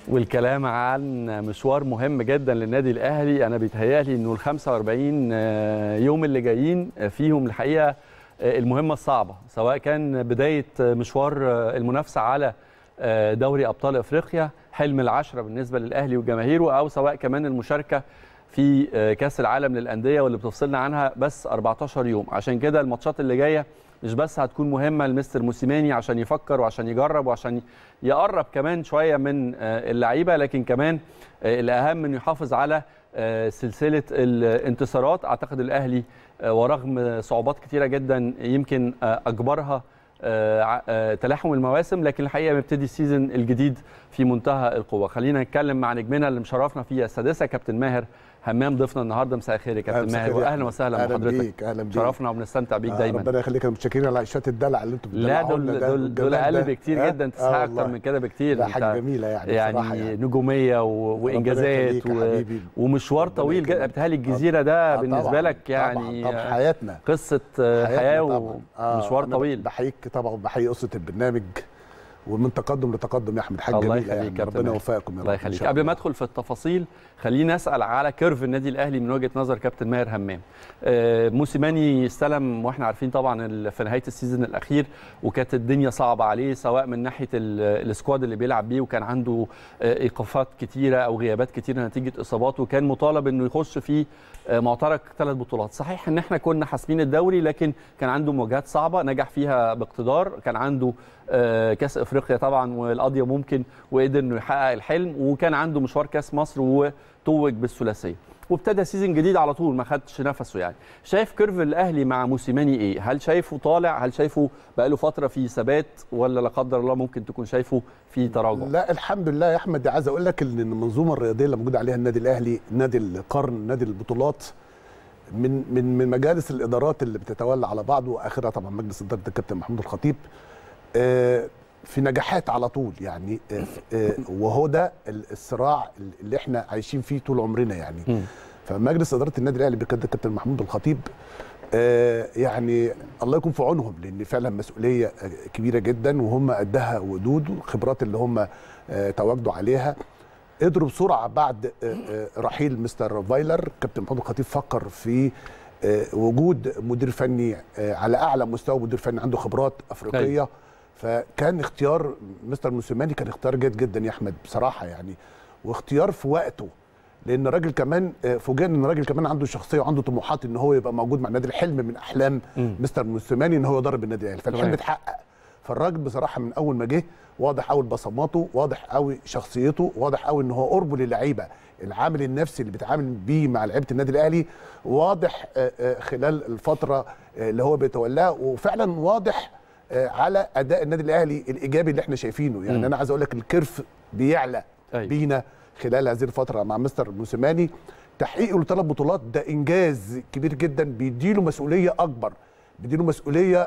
والكلام عن مشوار مهم جدا للنادي الاهلي انا بيتهيألي انه ال 45 يوم اللي جايين فيهم الحقيقه المهمه الصعبه سواء كان بدايه مشوار المنافسه على دوري ابطال افريقيا حلم العشره بالنسبه للاهلي وجماهيره او سواء كمان المشاركه في كاس العالم للانديه واللي بتفصلنا عنها بس 14 يوم عشان كده الماتشات اللي جايه مش بس هتكون مهمه لمستر موسيماني عشان يفكر وعشان يجرب وعشان يقرب كمان شويه من اللعيبه لكن كمان الاهم انه يحافظ على سلسله الانتصارات اعتقد الاهلي ورغم صعوبات كثيره جدا يمكن اكبرها تلاحم المواسم لكن الحقيقه بيبتدي السيزون الجديد في منتهى القوه خلينا نتكلم مع نجمنا اللي مشرفنا فيها السادسه كابتن ماهر همام ضيفنا النهارده مساء الخير يا كابتن ماهر واهلا وسهلا بحضرتك بيك اهلا بيك شرفنا وبنستمتع بيك آه دايما ربنا يخليك انا متشكرين على عيشات الدلع اللي انتم لا دول دول دول اقل بكتير جدا تستحق آه اكتر من كده بكتير لا حاجه جميله يعني يعني, يعني نجوميه وانجازات و... ومشوار طويل جدا بتهيألي الجزيره ده آه بالنسبه طبعًا لك يعني طبعًا طبعًا حياتنا قصه حياه ومشوار طويل بحييك طبعا بحيي قصه البرنامج ومن تقدم لتقدم يا احمد حاجه الله جميله يخليك يعني ربنا يوفقكم الله يخليك قبل ما ادخل في التفاصيل خليني اسال على كيرف النادي الاهلي من وجهه نظر كابتن ماهر همام آه موسيماني استلم واحنا عارفين طبعا في نهايه السيزون الاخير وكانت الدنيا صعبه عليه سواء من ناحيه السكواد اللي بيلعب بيه وكان عنده ايقافات كتيره او غيابات كتيره نتيجه اصابات وكان مطالب انه يخش في معترك ثلاث بطولات صحيح ان احنا كنا حاسمين الدوري لكن كان عنده مواجهات صعبه نجح فيها باقتدار كان عنده كاس افريقيا طبعا والقضيه ممكن وقدر انه يحقق الحلم وكان عنده مشوار كاس مصر وتوج بالثلاثيه وابتدى سيزون جديد على طول ما خدش نفسه يعني شايف كيرف الاهلي مع موسيماني ايه هل شايفه طالع هل شايفه بقاله فتره في ثبات ولا لا قدر الله ممكن تكون شايفه في تراجع لا الحمد لله يا احمد عايز اقول لك ان المنظومه الرياضيه اللي موجود عليها النادي الاهلي نادي القرن نادي البطولات من من من مجالس الادارات اللي بتتولى على بعض واخرها طبعا مجلس اداره الكابتن محمود الخطيب في نجاحات على طول يعني وهو ده الصراع اللي احنا عايشين فيه طول عمرنا يعني فمجلس اداره النادي الاهلي بقياده الكابتن محمود الخطيب يعني الله يكون في عونهم لان فعلا مسؤوليه كبيره جدا وهم قدها ودود والخبرات اللي هم تواجدوا عليها قدروا بسرعه بعد رحيل مستر فايلر كابتن محمود الخطيب فكر في وجود مدير فني على اعلى مستوى مدير فني عنده خبرات افريقيه فكان اختيار مستر موسيماني كان اختيار جيد جدا يا احمد بصراحه يعني واختيار في وقته لان الراجل كمان فوجئنا ان الراجل كمان عنده شخصيه وعنده طموحات ان هو يبقى موجود مع النادي الحلم من احلام م. مستر موسيماني ان هو يدرب النادي الاهلي فالحلم اتحقق فالراجل بصراحه من اول ما جه واضح قوي بصماته واضح قوي شخصيته واضح قوي ان هو قربه للعيبه العامل النفسي اللي بيتعامل بيه مع لعيبه النادي الاهلي واضح خلال الفتره اللي هو بيتولاها وفعلا واضح على اداء النادي الاهلي الايجابي اللي احنا شايفينه يعني م. انا عايز اقول لك الكيرف بيعلى أيوة. بينا خلال هذه الفتره مع مستر موسيماني تحقيقه لثلاث بطولات ده انجاز كبير جدا بيديله مسؤوليه اكبر بيديله مسؤوليه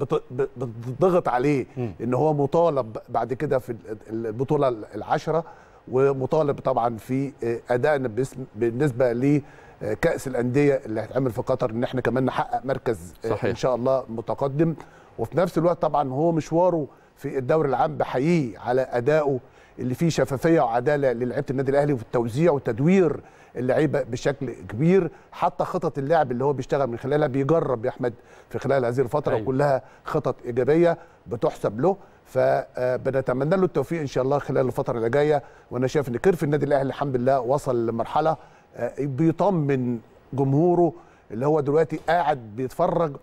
بتضغط عليه م. ان هو مطالب بعد كده في البطوله العشره ومطالب طبعا في ادائنا بالنسبه لكاس الانديه اللي هتعمل في قطر ان احنا كمان نحقق مركز صحيح. ان شاء الله متقدم وفي نفس الوقت طبعا هو مشواره في الدوري العام بحييه على ادائه اللي فيه شفافيه وعداله للعيبه النادي الاهلي وفي التوزيع وتدوير اللعيبه بشكل كبير حتى خطط اللعب اللي هو بيشتغل من خلالها بيجرب يا احمد في خلال هذه الفتره أيوة. وكلها خطط ايجابيه بتحسب له فبنتمنى له التوفيق ان شاء الله خلال الفتره اللي جايه وانا شايف ان كيرف النادي الاهلي الحمد لله وصل لمرحله بيطمن جمهوره اللي هو دلوقتي قاعد بيتفرج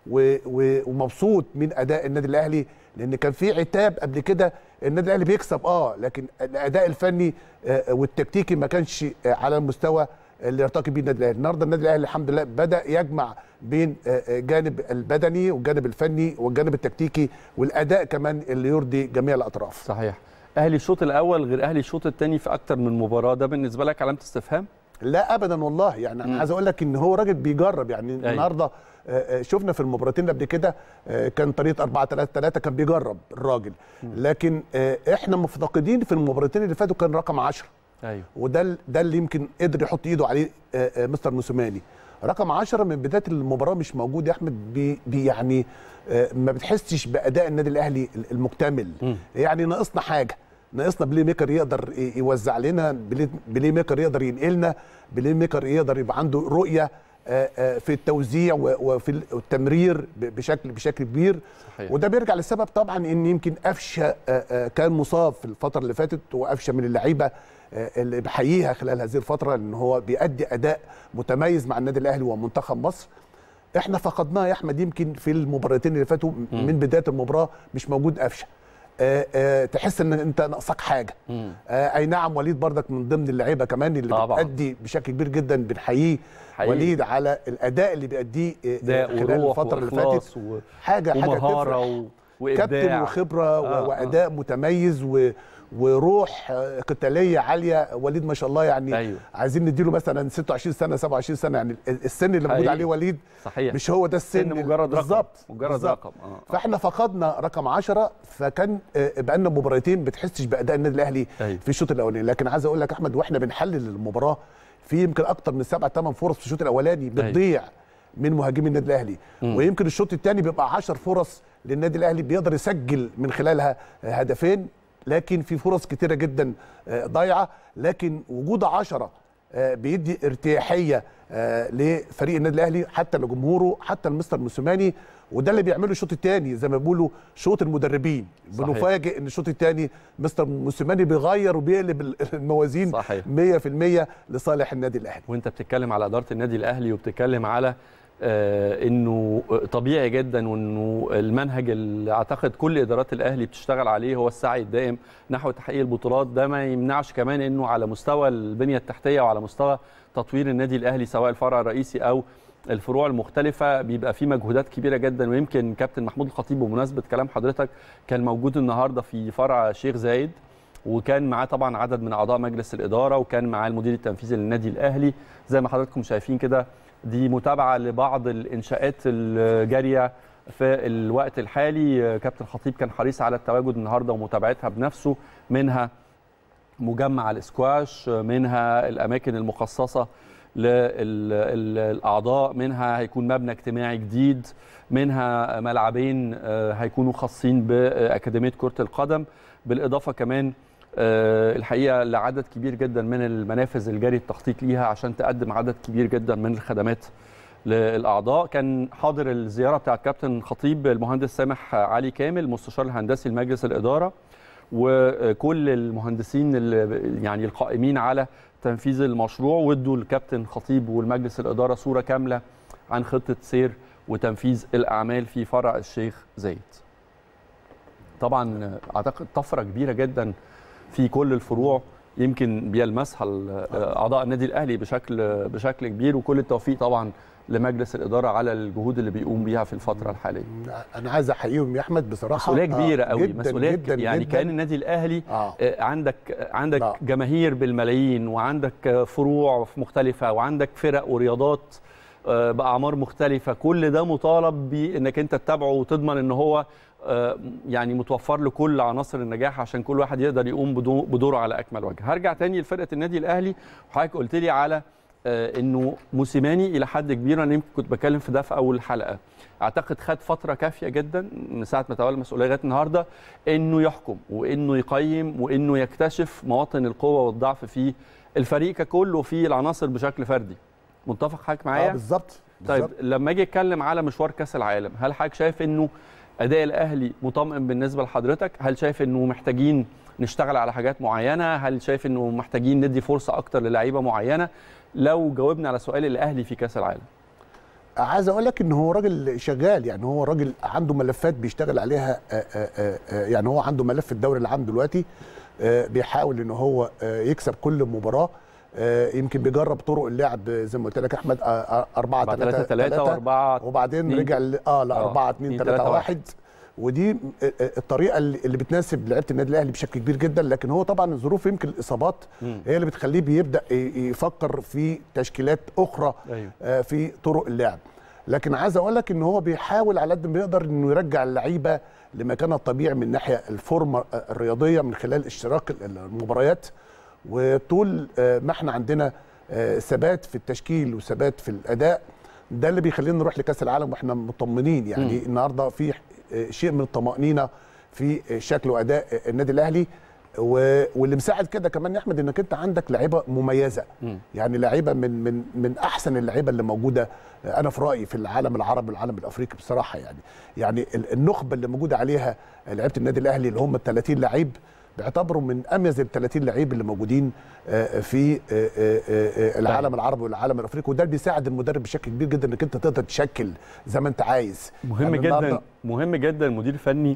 ومبسوط من اداء النادي الاهلي لان كان في عتاب قبل كده النادي الاهلي بيكسب اه لكن الاداء الفني والتكتيكي ما كانش على المستوى اللي يرتقي بيه النادي الاهلي النهارده النادي الاهلي الحمد لله بدا يجمع بين الجانب البدني والجانب الفني والجانب التكتيكي والاداء كمان اللي يرضي جميع الاطراف صحيح اهلي الشوط الاول غير اهلي الشوط الثاني في اكتر من مباراه ده بالنسبه لك علامه استفهام لا ابدا والله يعني انا عايز اقول لك ان هو راجل بيجرب يعني أي. النهارده شفنا في المباراتين اللي قبل كده كان طريقه 4 3 3 كان بيجرب الراجل لكن احنا مفتقدين في المباراتين اللي فاتوا كان رقم 10 ايوه وده ده اللي يمكن قدر يحط ايده عليه مستر موسيماني رقم 10 من بدايه المباراه مش موجود يا احمد بي, بي يعني ما بتحسش باداء النادي الاهلي المكتمل م. يعني ناقصنا حاجه ناقصنا بلاي ميكر يقدر ي- يوزع لنا بلاي- بلاي ميكر يقدر ينقلنا بلاي ميكر يقدر يبقى عنده رؤيه آه، آه، في التوزيع و- وفي التمرير ب- بشكل بشكل كبير صحيح. وده بيرجع للسبب طبعا ان يمكن قفشه آه، آه، كان مصاب في الفتره اللي فاتت وقفشه من اللعيبه آه، اللي بحييها خلال هذه الفتره ان هو بيأدي اداء متميز مع النادي الاهلي ومنتخب مصر احنا فقدناه يا احمد يمكن في المباراتين اللي فاتوا من بدايه المباراه مش موجود قفشه آه آه تحس ان انت ناقصك حاجه مم. آه اي نعم وليد بردك من ضمن اللعيبه كمان اللي طبعاً. بتأدي بشكل كبير جدا بنحييه حقيقي. وليد على الاداء اللي بيأديه آه، ده خلال وروح الفتره اللي وإخلاص فاتت و... حاجه حاجه ومهاره تفرح. و... كابتن وابداع وخبره آه، آه واداء متميز و وروح آه، قتاليه عاليه وليد ما شاء الله يعني أيوه. عايزين نديله مثلا 26 سنه 27 سنه يعني السن اللي موجود حقيقي. عليه وليد صحيح مش هو ده السن سن مجرد رقم بالظبط مجرد بالظبط. رقم آه. آه. فاحنا فقدنا رقم 10 فكان آه، بقالنا مباراتين بتحسش باداء النادي الاهلي أيوه. في الشوط الاولاني لكن عايز اقول لك يا احمد واحنا بنحلل المباراه في يمكن اكتر من سبع ثمان فرص في الشوط الاولاني بتضيع من مهاجمي النادي الاهلي ويمكن الشوط الثاني بيبقى 10 فرص للنادي الاهلي بيقدر يسجل من خلالها آه، هدفين لكن في فرص كتيره جدا آه، ضايعه لكن وجود 10 آه، بيدي ارتياحيه آه، لفريق النادي الاهلي حتى لجمهوره حتى المستر موسيماني وده اللي بيعمله الشوط الثاني زي ما بيقولوا شوط المدربين صحيح. بنفاجئ ان الشوط الثاني مستر موسيماني بيغير وبيقلب الموازين صحيح. 100% لصالح النادي الاهلي وانت بتتكلم على اداره النادي الاهلي وبتتكلم على آه انه طبيعي جدا وانه المنهج اللي اعتقد كل ادارات الاهلي بتشتغل عليه هو السعي الدائم نحو تحقيق البطولات ده ما يمنعش كمان انه على مستوى البنيه التحتيه وعلى مستوى تطوير النادي الاهلي سواء الفرع الرئيسي او الفروع المختلفة بيبقى في مجهودات كبيرة جدا ويمكن كابتن محمود الخطيب بمناسبة كلام حضرتك كان موجود النهاردة في فرع شيخ زايد وكان معاه طبعا عدد من اعضاء مجلس الاداره وكان معاه المدير التنفيذي للنادي الاهلي زي ما حضراتكم شايفين كده دي متابعه لبعض الانشاءات الجاريه في الوقت الحالي كابتن خطيب كان حريص على التواجد النهارده ومتابعتها بنفسه منها مجمع الاسكواش منها الاماكن المخصصه للاعضاء منها هيكون مبنى اجتماعي جديد منها ملعبين آه، هيكونوا خاصين باكاديميه كره القدم بالاضافه كمان آه، الحقيقه لعدد كبير جدا من المنافذ الجاري التخطيط ليها عشان تقدم عدد كبير جدا من الخدمات للاعضاء كان حاضر الزياره بتاعت كابتن خطيب المهندس سامح علي كامل مستشار الهندسي لمجلس الاداره وكل المهندسين اللي يعني القائمين على تنفيذ المشروع وادوا الكابتن خطيب والمجلس الاداره صوره كامله عن خطه سير وتنفيذ الاعمال في فرع الشيخ زايد. طبعا اعتقد طفره كبيره جدا في كل الفروع يمكن بيلمسها ال- اعضاء النادي الاهلي بشكل بشكل كبير وكل التوفيق طبعا لمجلس الاداره على الجهود اللي بيقوم بيها في الفتره الحاليه. انا عايز احييهم يا احمد بصراحه مسؤوليه كبيره آه، قوي جداً مسؤوليه جدا يعني جداً. كان النادي الاهلي آه. آه، عندك عندك آه. جماهير بالملايين وعندك آه، فروع مختلفه وعندك فرق ورياضات آه، باعمار مختلفه كل ده مطالب بانك انت تتابعه وتضمن ان هو آه، يعني متوفر له كل عناصر النجاح عشان كل واحد يقدر يقوم بدو- بدوره على اكمل وجه هرجع تاني لفرقه النادي الاهلي وحضرتك قلت لي على آه، انه موسيماني الى حد كبير انا يمكن كنت بتكلم في ده في اول حلقه اعتقد خد فتره كافيه جدا من ساعه ما تولى المسؤوليه لغايه النهارده انه يحكم وانه يقيم وانه يكتشف مواطن القوه والضعف في الفريق ككل وفي العناصر بشكل فردي متفق حضرتك اه معايا بالظبط طيب بالظبط. لما اجي اتكلم على مشوار كاس العالم هل حضرتك شايف انه اداء الاهلي مطمئن بالنسبه لحضرتك هل شايف انه محتاجين نشتغل على حاجات معينه هل شايف انه محتاجين ندي فرصه اكتر للعيبه معينه لو جاوبنا على سؤال الاهلي في كاس العالم عايز اقول لك ان هو راجل شغال يعني هو راجل عنده ملفات بيشتغل عليها آه، آه، آه، يعني هو عنده ملف الدوري العام دلوقتي آه، بيحاول ان هو آه، يكسب كل مباراه آه، يمكن بيجرب طرق اللعب زي ما قلت لك احمد 4 4 3 3 3 و4 وبعدين اتنين. رجع ل- اه ل آه، 4 2 اتنين، 3 تلاتة، 1 ودي آه، آه، الطريقه اللي اللي بتناسب لعيبه النادي الاهلي بشكل كبير جدا لكن هو طبعا الظروف يمكن الاصابات مم. هي اللي بتخليه بيبدا ي- يفكر في تشكيلات اخرى ايوه آه، في طرق اللعب لكن عايز اقول لك ان هو بيحاول على قد ما يقدر انه يرجع اللعيبه لمكانها الطبيعي من ناحيه الفورمه آه، الرياضيه من خلال اشتراك ال- المباريات وطول آه، ما احنا عندنا آه، ثبات في التشكيل وثبات في الاداء ده اللي بيخلينا نروح لكاس العالم واحنا مطمنين يعني النهارده في آه، شيء من الطمانينه في آه، شكل واداء آه، النادي الاهلي و- واللي مساعد كده كمان يا احمد انك انت عندك لعيبه مميزه مم. يعني لعيبه من من من احسن اللعيبه اللي موجوده آه، انا في رايي في العالم العربي والعالم الافريقي بصراحه يعني يعني ال- النخبه اللي موجوده عليها لعيبه النادي الاهلي اللي هم ال 30 لعيب بيعتبروا من اميز ال 30 لعيب اللي موجودين آه، في آه، آه، آه، العالم العربي والعالم الافريقي وده بيساعد المدرب بشكل كبير جدا انك انت تقدر تشكل زي ما انت عايز مهم يعني جدا النهاردة- مهم جدا المدير الفني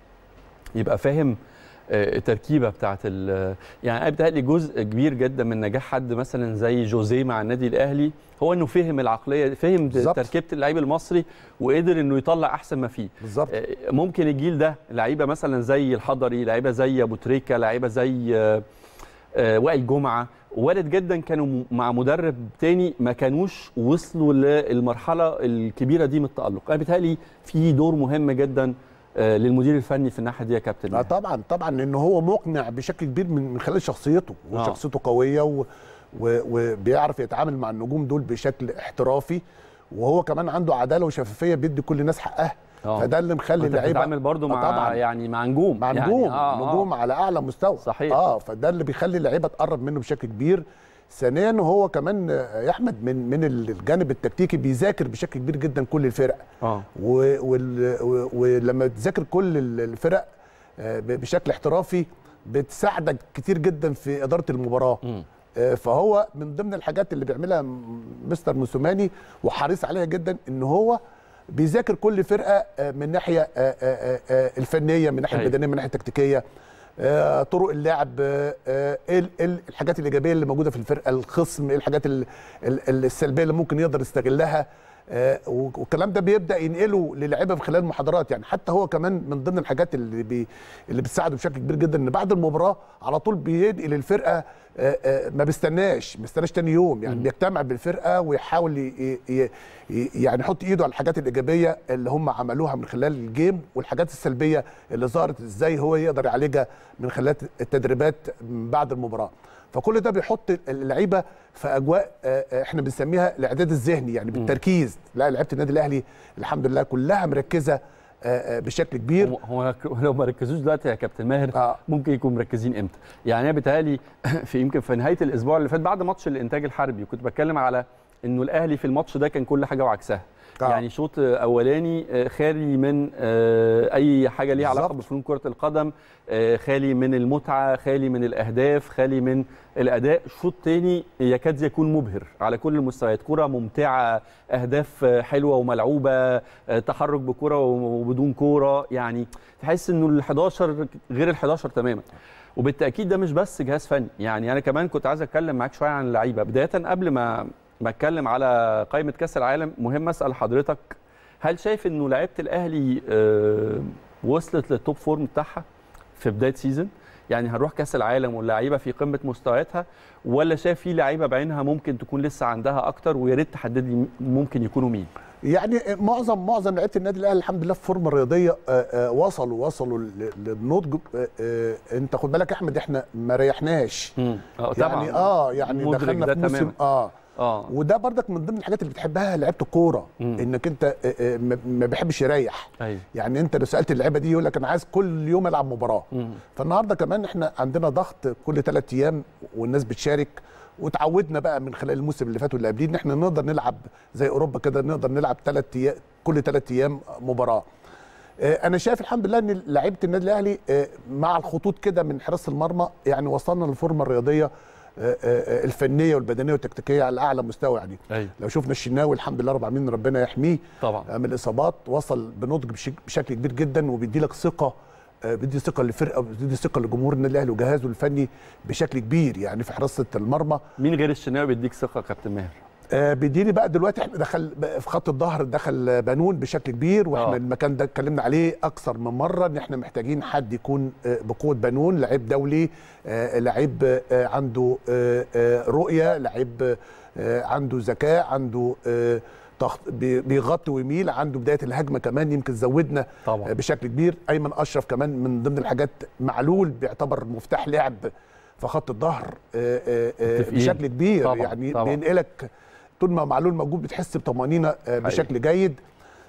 يبقى فاهم آه، التركيبه بتاعت ال يعني انا بيتهيألي جزء كبير جدا من نجاح حد مثلا زي جوزيه مع النادي الاهلي هو انه فهم العقليه فهم بالظبط. تركيبه اللعيب المصري وقدر انه يطلع احسن ما فيه بالظبط آه، ممكن الجيل ده لعيبه مثلا زي الحضري لعيبه زي ابو تريكه لعيبه زي آه، آه، وائل جمعه وارد جدا كانوا م- مع مدرب تاني ما كانوش وصلوا للمرحله الكبيره دي من التالق انا بيتهيألي في دور مهم جدا آه، للمدير الفني في الناحيه دي يا كابتن اه طبعا طبعا لان هو مقنع بشكل كبير من من خلال شخصيته آه. وشخصيته قويه و و وبيعرف يتعامل مع النجوم دول بشكل احترافي وهو كمان عنده عداله وشفافيه بيدي كل الناس حقها آه. فده اللي مخلي انت اللعيبه بتتعامل برضو آه مع طبعاً. يعني مع نجوم مع يعني نجوم آه آه. نجوم على اعلى مستوى صحيح. اه فده اللي بيخلي اللعيبه تقرب منه بشكل كبير ثانيا هو كمان آه، يا احمد من من الجانب التكتيكي بيذاكر بشكل كبير جدا كل الفرق اه و- وال- و- ولما تذاكر كل ال- الفرق آه، ب- بشكل احترافي بتساعدك كتير جدا في اداره المباراه مم. آه، فهو من ضمن الحاجات اللي بيعملها م- مستر موسوماني وحريص عليها جدا ان هو بيذاكر كل فرقه آه، من ناحيه آه، آه، آه، الفنيه من ناحيه أيوة. البدنيه من ناحيه التكتيكيه آه، طرق اللعب آه، آه، ايه ال- إيه الحاجات الايجابيه اللي موجوده في الفرقه الخصم ايه الحاجات ال- ال- السلبيه اللي ممكن يقدر يستغلها آه، والكلام ده بيبدا ينقله للعيبه في خلال المحاضرات يعني حتى هو كمان من ضمن الحاجات اللي بي اللي بتساعده بشكل كبير جدا ان بعد المباراه على طول بينقل الفرقه آه، آه، ما بيستناش ما بيستناش تاني يوم يعني بيجتمع بالفرقه ويحاول ي- ي- ي- يعني يحط ايده على الحاجات الايجابيه اللي هم عملوها من خلال الجيم والحاجات السلبيه اللي ظهرت ازاي هو يقدر يعالجها من خلال التدريبات من بعد المباراه فكل ده بيحط اللعيبه في اجواء آه، آه، احنا بنسميها الاعداد الذهني يعني بالتركيز لا لعيبه النادي الاهلي الحمد لله كلها مركزه آه، آه، بشكل كبير هو هو لو ما ركزوش دلوقتي يا كابتن ماهر آه. ممكن يكونوا مركزين امتى يعني انا بيتهيألي في يمكن في نهايه الاسبوع اللي فات بعد ماتش الانتاج الحربي كنت بتكلم على انه الاهلي في الماتش ده كان كل حاجه وعكسها آه. يعني شوط اولاني آه، خالي من آه، اي حاجه ليها علاقه بالظبط. بفنون كره القدم آه، خالي من المتعه خالي من الاهداف خالي من الاداء شوط تاني يكاد يكون مبهر على كل المستويات كره ممتعه اهداف آه، حلوه وملعوبه آه، تحرك بكره وبدون كوره يعني تحس انه ال 11 غير ال 11 تماما وبالتاكيد ده مش بس جهاز فني يعني انا كمان كنت عايز اتكلم معاك شويه عن اللعيبه بدايه قبل ما ما اتكلم على قائمه كاس العالم مهم اسال حضرتك هل شايف انه لعيبه الاهلي آه، وصلت للتوب فورم بتاعها في بدايه سيزون يعني هنروح كاس العالم واللعيبه في قمه مستوياتها ولا شايف في لعيبه بعينها ممكن تكون لسه عندها اكتر ويا ريت تحدد لي ممكن يكونوا مين يعني معظم معظم لعيبه النادي الاهلي الحمد لله في فورمه رياضيه آه، آه، وصلوا وصلوا ل- للنضج آه، آه، انت خد بالك يا احمد احنا ما ريحناش اه طبعا يعني اه يعني مدرك دخلنا ده في موسم تماماً. اه اه وده برضك من ضمن الحاجات اللي بتحبها لعيبه الكوره مم. انك انت آه، آه، ما ما بيحبش يريح ايوه يعني انت لو سالت اللعيبه دي يقول لك انا عايز كل يوم العب مباراه مم. فالنهارده كمان احنا عندنا ضغط كل ثلاث ايام والناس بتشارك وتعودنا بقى من خلال الموسم اللي فات واللي قبليه ان احنا نقدر نلعب زي اوروبا كده نقدر نلعب ثلاث ايام كل ثلاث ايام مباراه آه، انا شايف الحمد لله ان لعيبه النادي الاهلي آه، مع الخطوط كده من حراسه المرمى يعني وصلنا للفورمه الرياضيه آه، آه، الفنيه والبدنيه والتكتيكيه على اعلى مستوى يعني ايوه لو شفنا الشناوي الحمد لله رب العالمين ربنا يحميه طبعا من الاصابات وصل بنضج بشك- بشكل كبير جدا وبيدي لك ثقه آه، بيدي ثقه للفرقه وبيدي ثقه لجمهور النادي الاهلي وجهازه الفني بشكل كبير يعني في حراسه المرمى مين غير الشناوي بيديك ثقه يا كابتن ماهر آه، بيديني بقى دلوقتي احنا دخل بقى في خط الظهر دخل بنون بشكل كبير واحنا آه. المكان ده اتكلمنا عليه اكثر من مره ان احنا محتاجين حد يكون آه، بقوه بنون لعيب دولي آه، لعيب آه، عنده آه، آه، رؤيه لعيب آه، عنده ذكاء عنده آه، تخط- بي- بيغطي ويميل عنده بدايه الهجمه كمان يمكن زودنا طبعا. آه، بشكل كبير ايمن اشرف كمان من ضمن الحاجات معلول بيعتبر مفتاح لعب في خط الظهر آه، آه، آه، متفقين. بشكل كبير طبعاً، يعني طبعاً. بينقلك طول ما معلول موجود بتحس بطمانينه آه، بشكل جيد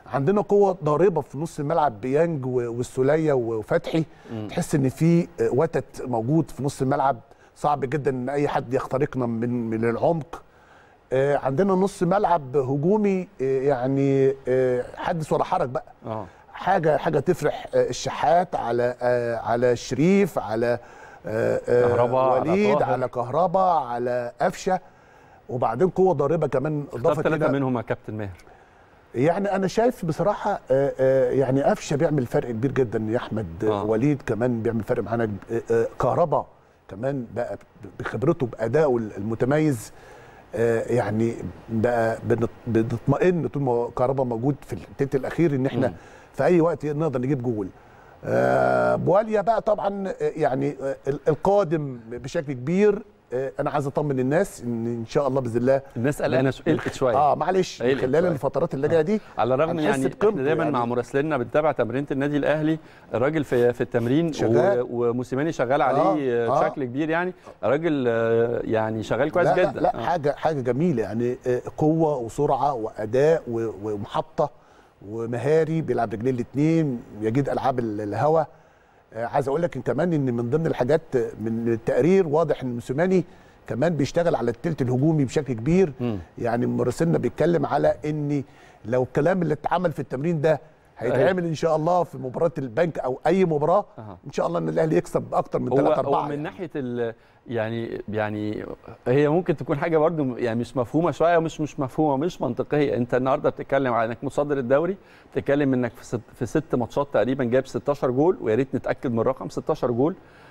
عندنا قوه ضاربه في نص الملعب بيانج و- والسوليه وفتحي تحس ان في وتد موجود في نص الملعب صعب جدا ان اي حد يخترقنا من من العمق آه، عندنا نص ملعب هجومي آه، يعني آه، حدث ولا حرج بقى اه حاجه حاجه تفرح آه، الشحات على آه، على شريف على آه، آه، كهربا، على وليد طاهر. على كهربا على قفشه وبعدين قوه ضاربه كمان اختار اضافت ثلاثه لنا منهم يا كابتن ماهر يعني انا شايف بصراحه آه، آه، يعني قفشه بيعمل فرق كبير جدا يا احمد آه. آه. وليد كمان بيعمل فرق معانا آه، آه، كهربا كمان بقى بخبرته بادائه المتميز آه، يعني بقى بنط- بنطمئن طول ما كهربا موجود في التلت الاخير ان احنا مم. في اي وقت نقدر نجيب جول آه، بواليا بقى طبعا آه، يعني آه، ال- القادم بشكل كبير آه، انا عايز اطمن الناس ان ان شاء الله باذن الله الناس قلقانه شو- قلقت شويه اه معلش قلقت خلال شوية. الفترات اللي جايه دي على الرغم هنحس يعني بقيمته احنا دايما يعني. مع مراسليننا بنتابع تمرينه النادي الاهلي الراجل في في التمرين شغال. و- وموسيماني شغال عليه آه، آه آه. بشكل كبير يعني الراجل آه، يعني شغال كويس لا جدا لا, لا آه. حاجه حاجه جميله يعني آه، قوه وسرعه واداء و- ومحطه ومهاري بيلعب رجلين الاثنين يجيد العاب ال- الهوا آه، عايز اقول لك إن كمان ان من ضمن الحاجات آه، من التقرير واضح ان موسيماني كمان بيشتغل على التلت الهجومي بشكل كبير مم. يعني مراسلنا بيتكلم على ان لو الكلام اللي اتعمل في التمرين ده هيتعمل ان شاء الله في مباراه البنك او اي مباراه أها. ان شاء الله ان الاهلي يكسب اكتر من هو 3 هو 4 من يعني. ناحيه ال يعني يعني هي ممكن تكون حاجه برضو يعني مش مفهومه شويه مش مش مفهومه مش منطقيه انت النهارده بتتكلم على انك مصدر الدوري بتتكلم انك في ست, في ست ماتشات تقريبا جايب 16 جول ويا ريت نتاكد من الرقم 16 جول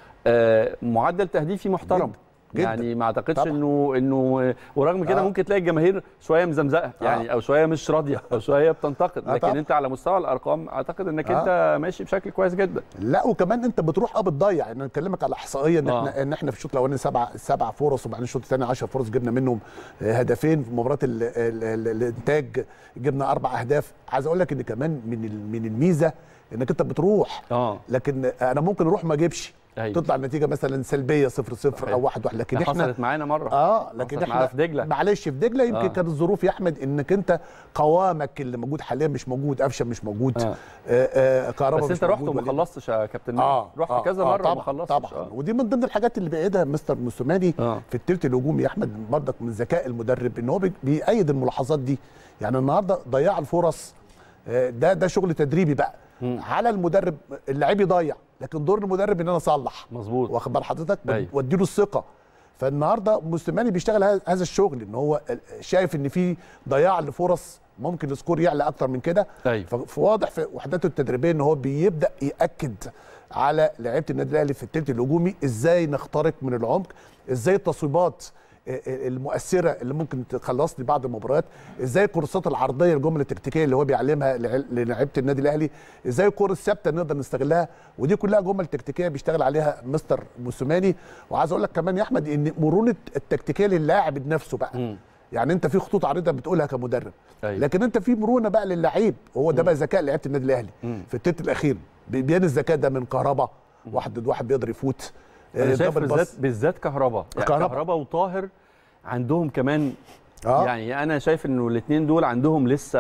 آه معدل تهديفي محترم جداً. جداً. يعني ما اعتقدش طبعاً. انه انه ورغم كده آه. ممكن تلاقي الجماهير شويه مزمزقه يعني او شويه مش راضيه او شويه بتنتقد آه لكن طبعاً. انت على مستوى الارقام اعتقد انك آه. انت ماشي بشكل كويس جدا لا وكمان انت بتروح اه بتضيع يعني انا بكلمك على احصائيه ان آه. احنا ان احنا في الشوط الاولاني سبع سبع فرص وبعدين الشوط الثاني 10 فرص جبنا منهم آه، هدفين في مباراه ال- ال- ال- الانتاج جبنا اربع اهداف عايز اقول لك ان كمان من ال- من الميزه انك انت بتروح اه لكن انا ممكن اروح ما اجيبش أيوة. تطلع النتيجه مثلا سلبيه 0 0 او 1 1 لكن ده احنا حصلت معانا مره اه لكن حصلت معانا احنا في دجلة. معلش في دجله يمكن آه. آه. كانت الظروف يا احمد انك انت قوامك اللي موجود حاليا مش موجود قفشه مش موجود آه. آه. آه آه كهربا بس مش انت رحت موجود، وما وليد. خلصتش يا كابتن ماهر. اه رحت آه كذا آه مره وما طبعا خلصتش طبعا آه. ودي من ضمن الحاجات اللي بيعيدها مستر موسوماني آه. في التلت الهجومي يا احمد برضك من ذكاء المدرب ان هو بي- بيأيد الملاحظات دي يعني النهارده ضياع الفرص آه، ده ده شغل تدريبي بقى مم. على المدرب اللاعب يضيع لكن دور المدرب ان انا اصلح مظبوط واخد بال حضرتك أيوة. واديله الثقه فالنهارده موسيماني بيشتغل هذا- هذا الشغل ان هو شايف ان في ضياع لفرص ممكن السكور يعلى اكتر من كده أيوة. فواضح في وحداته التدريبيه ان هو بيبدا ياكد على لعيبه النادي الاهلي في الثلث الهجومي ازاي نخترق من العمق ازاي التصويبات المؤثره اللي ممكن تخلصني بعض المباريات ازاي الكورسات العرضيه الجمل التكتيكيه اللي هو بيعلمها لعل- للاعيبه النادي الاهلي ازاي الكور الثابته نقدر نستغلها ودي كلها جمل تكتيكيه بيشتغل عليها مستر موسوماني وعايز اقول لك كمان يا احمد ان مرونه التكتيكيه للاعب نفسه بقى مم. يعني انت في خطوط عريضه بتقولها كمدرب أيوة. لكن انت في مرونه بقى للعيب هو ده بقى ذكاء لعيبه النادي الاهلي مم. في التلت الاخير بيبان الذكاء ده من كهربا واحد ضد واحد بيقدر يفوت انا آه، شايف دبل بالذات باص. بالذات كهربا يعني كهربا. كهربا وطاهر عندهم كمان اه يعني انا شايف انه الاثنين دول عندهم لسه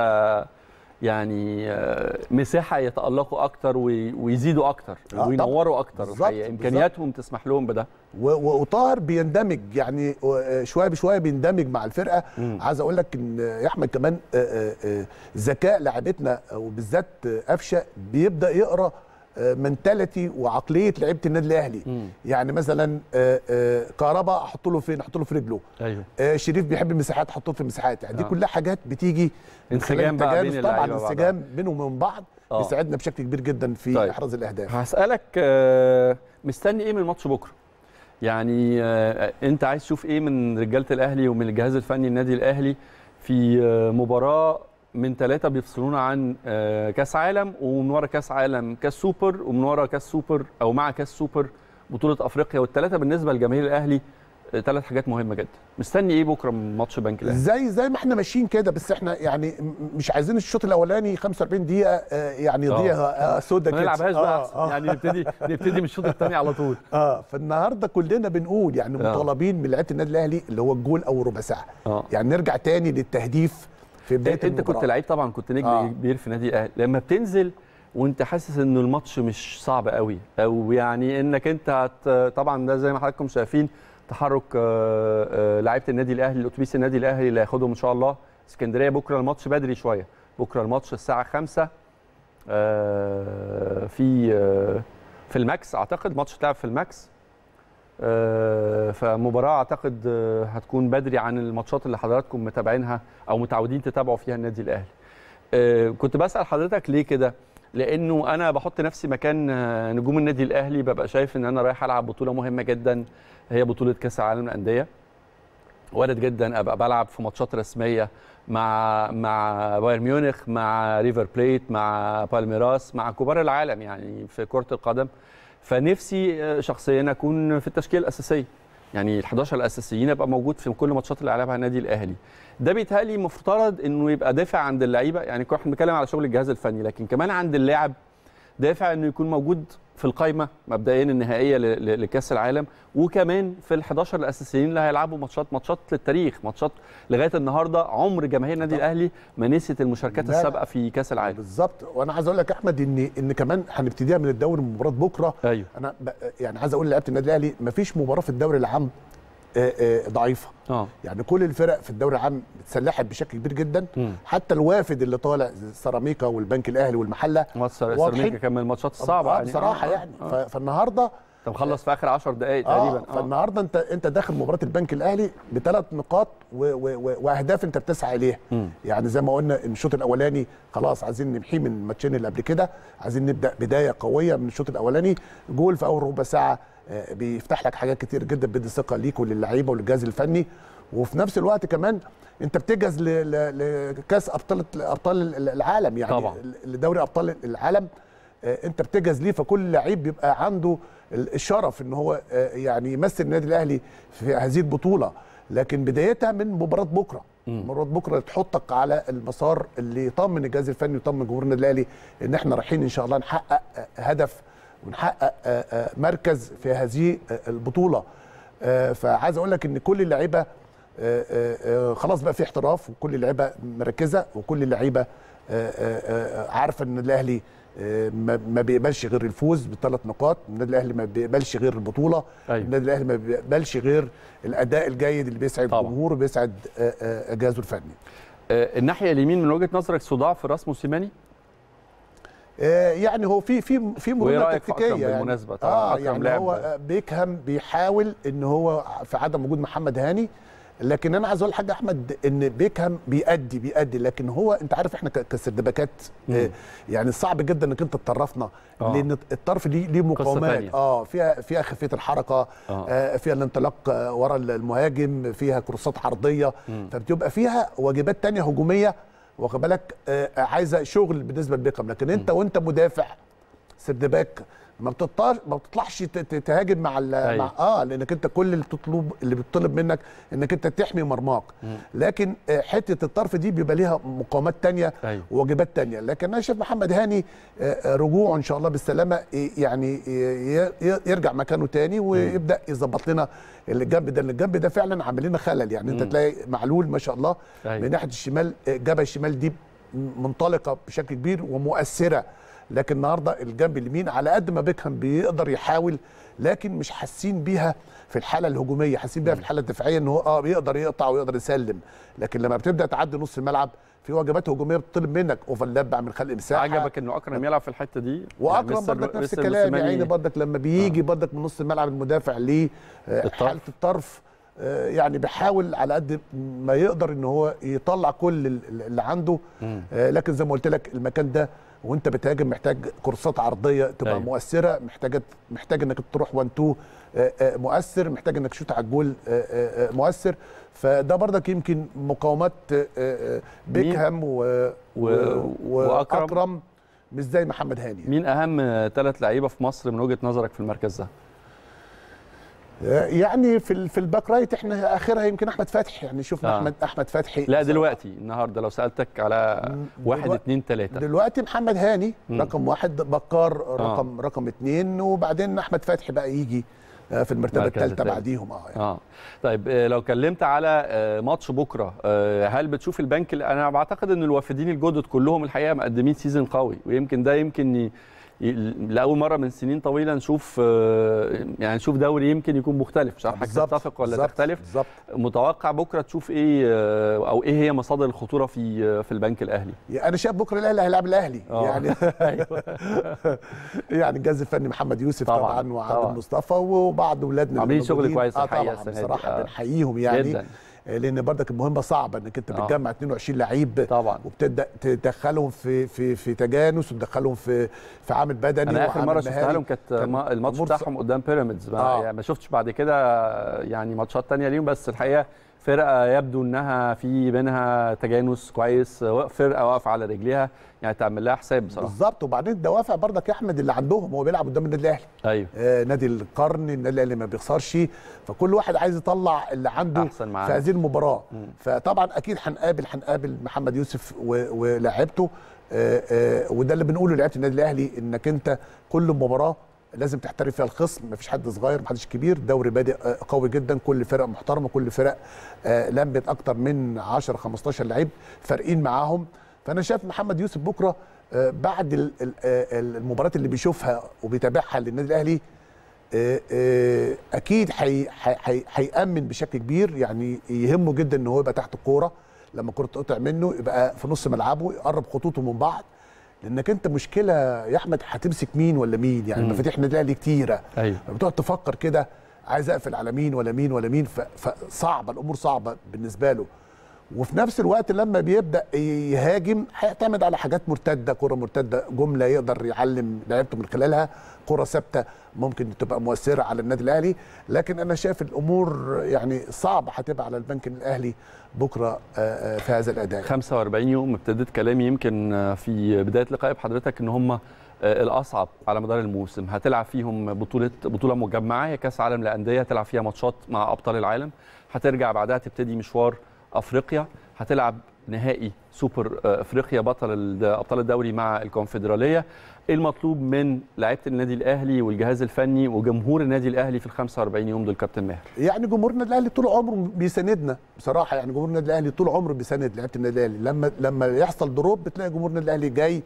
يعني آه، مساحه يتالقوا اكتر وي- ويزيدوا اكتر آه، وينوروا اكتر بالظبط، الحقيقه بالظبط. امكانياتهم تسمح لهم بده و- و- وطاهر بيندمج يعني آه، شويه بشويه بيندمج مع الفرقه مم. عايز اقول لك ان يا احمد كمان آه، آه، آه، ذكاء لاعبتنا وبالذات آه، قفشه بيبدا يقرا منتاليتي وعقليه لعيبه النادي الاهلي مم. يعني مثلا آه، آه، كهربا احط له فين احط له في رجله ايوه آه، شريف بيحب المساحات حطه في المساحات يعني دي آه. كلها حاجات بتيجي من خلال انسجام بقى التجانس. بين طبعا اللعيبة بعضها. انسجام بينهم وبين بعض آه. بيساعدنا بشكل كبير جدا في طيب. احراز الاهداف هسألك آه، مستني ايه من ماتش بكره؟ يعني آه، انت عايز تشوف ايه من رجاله الاهلي ومن الجهاز الفني النادي الاهلي في آه، مباراه من ثلاثه بيفصلونا عن آه، كاس عالم ومن ورا كاس عالم كاس سوبر ومن ورا كاس سوبر او مع كاس سوبر بطوله افريقيا والثلاثه بالنسبه لجماهير الاهلي ثلاث حاجات مهمه جدا مستني ايه بكره من ماتش بنك الاهلي زي زي ما احنا ماشيين كده بس احنا يعني م- مش عايزين الشوط الاولاني 45 دقيقه آه، يعني آه. يضيع آه، سودا ما كده نلعبهاش بقى آه، أحسن. آه. يعني نبتدي نبتدي من الشوط الثاني على طول اه فالنهارده كلنا بنقول يعني آه. مطالبين من لعيبه النادي الاهلي اللي هو الجول او ربع ساعه اه يعني نرجع تاني للتهديف في بدايه انت المباراة. كنت لعيب طبعا كنت نجم آه. كبير في نادي الاهلي لما بتنزل وانت حاسس ان الماتش مش صعب قوي او يعني انك انت هت طبعا ده زي ما حضراتكم شايفين تحرك آه، آه، لعيبه النادي الاهلي الاتوبيس النادي الاهلي اللي هياخدهم ان شاء الله اسكندريه بكره الماتش بدري شويه بكره الماتش الساعه 5 في آه، في الماكس اعتقد ماتش اتلعب في الماكس آه، فمباراه اعتقد آه، هتكون بدري عن الماتشات اللي حضراتكم متابعينها او متعودين تتابعوا فيها النادي الاهلي آه، كنت بسال حضرتك ليه كده لانه انا بحط نفسي مكان آه، نجوم النادي الاهلي ببقى شايف ان انا رايح العب بطوله مهمه جدا هي بطوله كاس العالم للانديه وارد جدا ابقى بلعب في ماتشات رسميه مع مع بايرن ميونخ مع ريفر بليت مع بالميراس مع كبار العالم يعني في كره القدم فنفسي آه، شخصيا اكون في التشكيله الاساسيه يعني ال 11 الاساسيين ابقى موجود في كل ماتشات اللي هيلعبها النادي الاهلي ده بيتهيألي مفترض انه يبقى دافع عند اللعيبه يعني كنا احنا بنتكلم على شغل الجهاز الفني لكن كمان عند اللاعب دافع انه يكون موجود في القائمه مبدئيا النهائيه ل- ل- لكاس العالم وكمان في ال 11 الاساسيين اللي هيلعبوا ماتشات ماتشات للتاريخ ماتشات لغايه النهارده عمر جماهير النادي الاهلي ما نسيت المشاركات لا، لا. السابقه في كاس العالم بالظبط وانا عايز اقول لك يا احمد ان ان كمان هنبتديها من الدوري مباراه بكره ايوه انا ب... يعني عايز اقول لعيبه النادي الاهلي مفيش مباراه في الدوري العام آه، آه، ضعيفه اه يعني كل الفرق في الدوري العام اتسلحت بشكل كبير جدا مم. حتى الوافد اللي طالع زي سيراميكا والبنك الاهلي والمحله ماتش واضحين. سيراميكا كان من الماتشات الصعبه آه، يعني بصراحه آه، يعني آه. ف... فالنهارده انت مخلص في اخر 10 دقائق اه تقريبا اه فالنهارده انت انت داخل مباراه البنك الاهلي بثلاث نقاط و... و... و... واهداف انت بتسعى اليها مم. يعني زي ما قلنا إن الشوط الاولاني خلاص عايزين نمحيه من الماتشين اللي قبل كده عايزين نبدا بدايه قويه من الشوط الاولاني جول في اول ربع ساعه آه، بيفتح لك حاجات كتير جدا بيدي ثقه ليك وللعيبه وللجهاز الفني وفي نفس الوقت كمان انت بتجهز ل- ل- لكاس ابطال ابطال العالم يعني طبعا. لدوري ابطال العالم آه، انت بتجهز ليه فكل لعيب بيبقى عنده ال- الشرف ان هو آه، يعني يمثل النادي الاهلي في هذه البطوله لكن بدايتها من مباراه بكره مباراه بكره تحطك على المسار اللي يطمن الجهاز الفني ويطمن جمهور النادي الاهلي ان احنا رايحين ان شاء الله نحقق آه، هدف ونحقق آه، آه، مركز في هذه آه، البطوله آه، فعايز اقول لك ان كل اللعيبه آه، آه، آه، خلاص بقى في احتراف وكل اللعيبه مركزه وكل اللعيبه آه، آه، آه، عارفه ان الاهلي آه، ما ما بيقبلش غير الفوز بثلاث نقاط النادي الاهلي ما بيقبلش غير البطوله أيوة. النادي الاهلي ما بيقبلش غير الاداء الجيد اللي بيسعد طبعا. الجمهور وبيسعد آه، آه، جهازه الفني آه، الناحيه اليمين من وجهه نظرك صداع في راس موسيماني آه، يعني هو في في في وإيه مرونه رأيك في تكتيكيه أكرم يعني بالمناسبة؟ طبعاً اه أكرم يعني لاعب- هو آه، بيكهام بيحاول ان هو في عدم وجود محمد هاني لكن انا عايز اقول حاجه احمد ان بيكهام بيأدي بيأدي لكن هو انت عارف احنا ك- كسردباكات آه يعني صعب جدا انك انت تطرفنا آه. لان الطرف ليه ليه مقاومات تانية. اه فيها فيها خفيه الحركه آه. آه فيها الانطلاق آه، ورا المهاجم فيها كروسات عرضيه فبتبقى فيها واجبات تانية هجوميه واخد بالك آه عايزه شغل بالنسبه لبيكهام لكن انت وانت مدافع سيرد باك ما بتطلعش ما بتطلعش ت- ت- تهاجم مع, ال- أيوة. مع اه لانك انت كل اللي بتطلب اللي بيطلب منك انك انت تحمي مرماك لكن آه، حته الطرف دي بيبقى ليها مقاومات تانية أيوة. وواجبات تانية لكن انا شايف محمد هاني آه، آه، رجوعه ان شاء الله بالسلامه آه، يعني ي- ي- يرجع مكانه تاني ويبدا يظبط لنا الجنب ده لأن الجنب ده فعلا عامل لنا خلل يعني انت تلاقي معلول ما شاء الله أيوة. من ناحيه الشمال آه، جبهه الشمال دي منطلقه بشكل كبير ومؤثره لكن النهارده الجنب اليمين على قد ما بيكهام بيقدر يحاول لكن مش حاسين بيها في الحاله الهجوميه حاسين بيها في الحاله الدفاعيه ان هو اه بيقدر يقطع ويقدر يسلم لكن لما بتبدا تعدي نص الملعب في واجبات هجوميه بتطلب منك اوفرلاب بعمل خلق مساحه عجبك انه اكرم يلعب في الحته دي يعني واكرم مستر- برضك نفس مستر الكلام يا موسيماني- عيني برضك لما بيجي برضك من نص الملعب المدافع ليه آه، الطرف. حاله الطرف آه، يعني بيحاول على قد ما يقدر ان هو يطلع كل ال- اللي عنده آه، لكن زي ما قلت لك المكان ده وانت بتهاجم محتاج كورسات عرضيه تبقى أيوة. أيوه. مؤثره محتاج محتاج انك تروح 1 2 مؤثر محتاج انك تشوت على الجول آه، آه، آه، مؤثر فده برضك يمكن مقاومات آه، آه، بيكهام و... و- و... وأكرم. واكرم مش زي محمد هاني مين اهم ثلاث لعيبه في مصر من وجهه نظرك في المركز ده يعني في ال- في الباك رايت احنا اخرها يمكن احمد فتحي يعني شفنا آه. احمد احمد فتحي لا دلوقتي النهارده لو سالتك على واحد دلوقتي- اتنين تلاته دلوقتي محمد هاني مم. رقم واحد بكار رقم رقم اتنين وبعدين احمد فتحي بقى يجي آه، في المرتبه المركز الثالثه الثالث. بعديهم اه يعني. اه طيب آه، لو كلمت على آه، ماتش بكره آه، هل بتشوف البنك ال- انا بعتقد ان الوافدين الجدد كلهم الحقيقه مقدمين سيزون قوي ويمكن ده يمكن ي... ي- لاول مره من سنين طويله نشوف آه، يعني نشوف دوري يمكن يكون مختلف مش عارف حضرتك بالظبط، تتفق ولا بالظبط، تختلف بالظبط متوقع بكره تشوف ايه آه، او ايه هي مصادر الخطوره في آه، في البنك الاهلي يعني انا شايف بكره الاهلي هيلاعب الاهلي آه. يعني ايوه يعني الجهاز الفني محمد يوسف طبعاً، طبعا, طبعاً. وعادل مصطفى وبعض اولادنا عاملين اللي شغل موجودين. كويس آه الحقيقة طبعا السنة دي. بصراحه آه. بنحييهم يعني جدا آه، لان برضك المهمه صعبه انك انت آه. بتجمع 22 لعيب طبعا وبتبدا تدخلهم في في في تجانس وتدخلهم في في عامل بدني انا اخر وعامل مره شفتها مهاري. لهم كانت كان ما- الماتش أمور ص- بتاعهم قدام بيراميدز ما, آه. يعني ما شفتش بعد كده يعني ماتشات تانية ليهم بس الحقيقه فرقه يبدو انها في بينها تجانس كويس فرقه واقفه على رجليها يعني تعمل لها حساب بصراحه بالظبط وبعدين الدوافع برضك يا احمد اللي عندهم هو بيلعب قدام النادي الاهلي ايوه آه نادي القرن النادي الاهلي ما بيخسرش فكل واحد عايز يطلع اللي عنده احسن في معانا هذه المباراه مم. فطبعا اكيد هنقابل هنقابل محمد يوسف و- ولاعيبته آه، آه، وده اللي بنقوله لعيبه النادي الاهلي انك انت كل مباراه لازم تحترف فيها الخصم مفيش حد صغير محدش كبير دوري بادئ آه، قوي جدا كل فرق محترمه كل فرق آه، لمت اكتر من 10 15 لعيب فارقين معاهم فانا شايف محمد يوسف بكره آه، بعد ال- ال- آه، المباريات اللي بيشوفها وبيتابعها للنادي الاهلي آه، آه، اكيد هي- هي- هي- هيامن بشكل كبير يعني يهمه جدا ان هو يبقى تحت الكوره لما الكوره تقطع منه يبقى في نص ملعبه يقرب خطوطه من بعض لانك انت مشكله يا احمد هتمسك مين ولا مين يعني مم. مفاتيح النادي الاهلي كتيره ايوه بتقعد تفكر كده عايز اقفل على مين ولا مين ولا مين ف- فصعبه الامور صعبه بالنسبه له وفي نفس الوقت لما بيبدا يهاجم هيعتمد على حاجات مرتده كره مرتده جمله يقدر يعلم لعيبته من خلالها كره ثابته ممكن تبقى مؤثره على النادي الاهلي لكن انا شايف الامور يعني صعبه هتبقى على البنك الاهلي بكره آه، آه، في هذا الاداء 45 يوم ابتديت كلامي يمكن آه، في بدايه لقائي بحضرتك ان هم آه، الاصعب على مدار الموسم هتلعب فيهم بطوله بطوله مجمعه هي كاس عالم للانديه هتلعب فيها ماتشات مع ابطال العالم هترجع بعدها تبتدي مشوار افريقيا هتلعب نهائي سوبر آه، افريقيا بطل الد- ابطال الدوري مع الكونفدراليه ايه المطلوب من لعيبه النادي الاهلي والجهاز الفني وجمهور النادي الاهلي في ال 45 يوم دول كابتن ماهر يعني جمهور النادي الاهلي طول عمره بيساندنا بصراحه يعني جمهور النادي الاهلي طول عمره بيساند لعيبه النادي الاهلي لما لما يحصل دروب بتلاقي جمهور النادي الاهلي جاي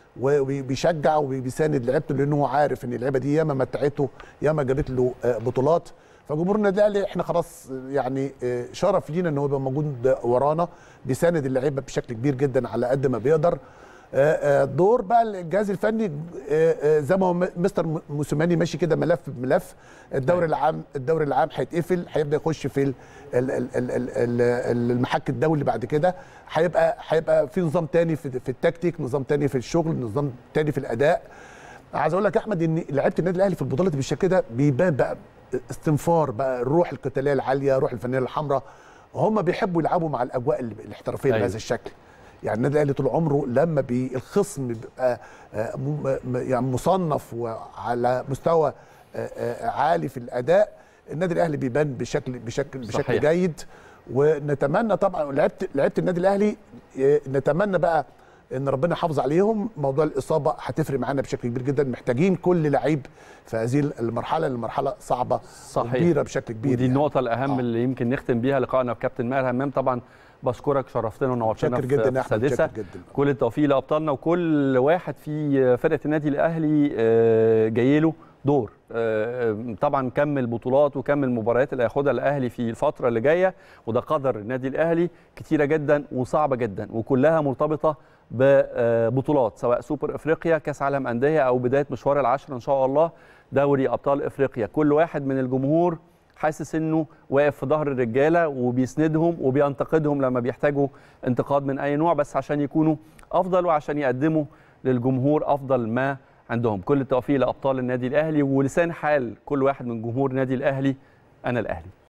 وبيشجع وبيساند لعيبته لانه هو عارف ان اللعيبه دي ياما متعته ياما جابت له آه، بطولات فجمهور النادي الاهلي احنا خلاص يعني آه، شرف لينا ان هو يبقى موجود ورانا بيساند اللعيبه بشكل كبير جدا على قد ما بيقدر آه، آه، دور بقى الجهاز الفني آه، آه، زي ما هو م- مستر موسيماني ماشي كده ملف بملف الدوري العام الدوري العام هيتقفل هيبدا يخش في ال- ال- ال- ال- ال- ال- المحك الدولي بعد كده هيبقى هيبقى في نظام تاني في في التكتيك نظام تاني في الشغل نظام تاني في الاداء عايز اقول لك يا احمد ان لعيبه النادي الاهلي في البطولات بالشكل كده بيبان بقى استنفار بقى الروح القتاليه العاليه روح الفنيه الحمراء هم بيحبوا يلعبوا مع الاجواء ال- الاحترافيه أيوة. بهذا الشكل يعني النادي الاهلي طول عمره لما بي الخصم بيبقى آه، م- م- يعني مصنف وعلى مستوى آه، آه، عالي في الاداء النادي الاهلي بيبان بشكل بشكل بشكل صحيح. جيد ونتمنى طبعا لعيبه لعيبه النادي الاهلي آه، نتمنى بقى ان ربنا يحافظ عليهم موضوع الاصابه هتفرق معانا بشكل كبير جدا محتاجين كل لعيب في هذه المرحله المرحله صعبه صحيح. وكبيره بشكل كبير ودي يعني. النقطة الأهم آه. اللي يمكن نختم بيها لقائنا بكابتن ماهر همام طبعا بشكرك شرفتنا ونورتنا شكر في جدا في يا احمد السادسة شكر جدا كل التوفيق لأبطالنا وكل واحد في فرقة النادي الأهلي آه، جاي له دور آه، طبعا كمل بطولات وكمل مباريات اللي هياخدها الأهلي في الفترة اللي جاية وده قدر النادي الأهلي كتيرة جدا وصعبة جدا وكلها مرتبطة ببطولات سواء سوبر افريقيا كاس عالم انديه او بدايه مشوار العشرة ان شاء الله دوري ابطال افريقيا كل واحد من الجمهور حاسس انه واقف في ظهر الرجاله وبيسندهم وبينتقدهم لما بيحتاجوا انتقاد من اي نوع بس عشان يكونوا افضل وعشان يقدموا للجمهور افضل ما عندهم كل التوفيق لابطال النادي الاهلي ولسان حال كل واحد من جمهور النادي الاهلي انا الاهلي